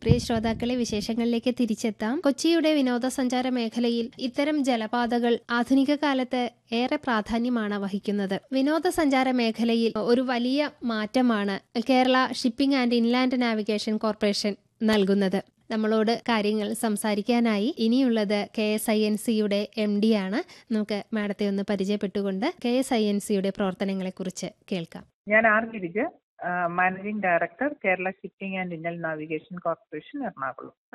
പ്രിയ ശ്രോതാക്കളെ വിശേഷങ്ങളിലേക്ക് തിരിച്ചെത്താം കൊച്ചിയുടെ വിനോദസഞ്ചാര മേഖലയിൽ ഇത്തരം ജലപാതകൾ ആധുനിക കാലത്ത് ഏറെ പ്രാധാന്യമാണ് വഹിക്കുന്നത് വിനോദസഞ്ചാര മേഖലയിൽ ഒരു വലിയ മാറ്റമാണ് Kerala shipping and inland navigation corporation നൽകുന്നത് നമ്മളോട് കാര്യങ്ങൾ സംസാരിക്കാനായി ഇനിയുള്ളത് കെ എസ് ഐ എൻ സിയുടെ എം ഡി ആണ് നമുക്ക് മാഡത്തെ ഒന്ന് പരിചയപ്പെട്ടുകൊണ്ട് കെ എസ് ഐ എൻ സിയുടെ പ്രവർത്തനങ്ങളെക്കുറിച്ച് കേൾക്കാം ഞാൻ R Girija managing director Kerala shipping and Indian navigation corporation Ernakulam